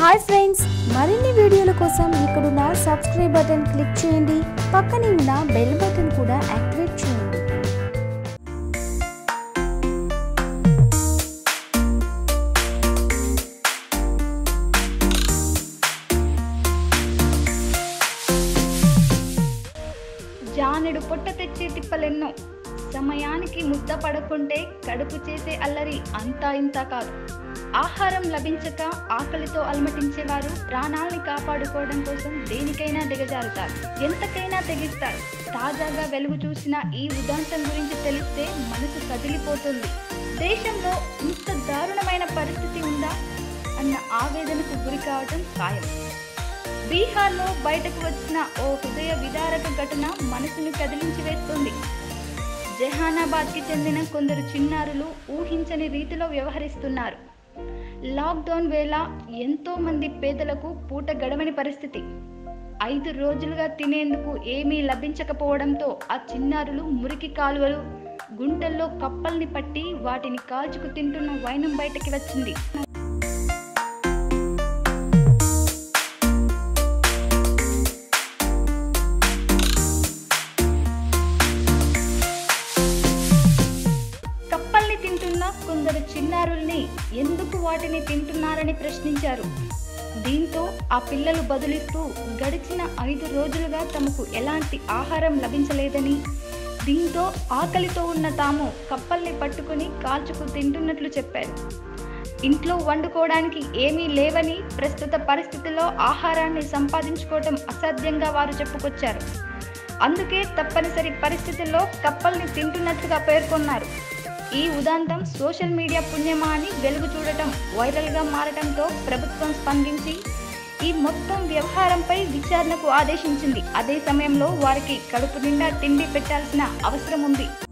hi friends మరిన్ని వీడియోల కోసం ఇక్కడున్న సబ్స్క్రైబ్ బటన్ క్లిక్ చేయండి పక్కనే ఉన్న బెల్ బటన్ కూడా యాక్టివేట్ చేయండి జానెడు పొట్ట తెచ్చే తిప్పలెన్నో సమయానికి ముద్ద పడకుంటే కడుపు చేసే అల్లరి అంతా ఇంత కాదు ఆహారం లభించక ఆకలితో అలమటించేవారు ప్రాణాల్ని కాపాడుకోవడం కోసం దేనికైనా దిగజారుతారు ఎంతకైనా తెగిస్తారు తాజాగా వెలుగు చూసిన ఈ ఉదాంతం గురించి తెలిస్తే మనసు కదిలిపోతుంది దేశంలో ఇంత దారుణమైన పరిస్థితి ఉందా అన్న ఆవేదనకు గురి కావటం ఖాయం బీహార్లో బయటకు వచ్చిన ఓ హృదయ విదారక ఘటన మనసును కదిలించి వేస్తుంది జహానాబాద్కి చెందిన కొందరు చిన్నారులు ఊహించని రీతిలో వ్యవహరిస్తున్నారు లాక్డౌన్ వేళ ఎంతో మంది పేదలకు పూట గడవని పరిస్థితి ఐదు రోజులుగా తినేందుకు ఏమీ లభించకపోవడంతో ఆ చిన్నారులు మురికి కాలువలు గుంటల్లో కప్పల్ని పట్టి వాటిని కాల్చుకు తింటున్న వైనం బయటకి వచ్చింది కప్పల్ని తింటున్న కొందరు చిన్నారుల్ని ఎందుకు వాటిని తింటున్నారని ప్రశ్నించారు దీంతో ఆ పిల్లలు బదులిస్తూ గడిచిన ఐదు రోజులుగా తమకు ఎలాంటి ఆహారం లభించలేదని దీంతో ఆకలితో ఉన్న తాము కప్పల్ని పట్టుకుని కాల్చుకు తింటున్నట్లు చెప్పారు ఇంట్లో వండుకోవడానికి ఏమీ లేవని ప్రస్తుత పరిస్థితిలో ఆహారాన్ని సంపాదించుకోవటం అసాధ్యంగా వారు చెప్పుకొచ్చారు అందుకే తప్పనిసరి పరిస్థితుల్లో కప్పల్ని తింటున్నట్లుగా పేర్కొన్నారు ఈ ఉదాంతం సోషల్ మీడియా పుణ్యమా అని వెలుగు చూడటం వైరల్గా మారటంతో ప్రభుత్వం స్పందించి ఈ మొత్తం వ్యవహారంపై విచారణకు ఆదేశించింది అదే సమయంలో వారికి కడుపు నిండా తిండి పెట్టాల్సిన అవసరం ఉంది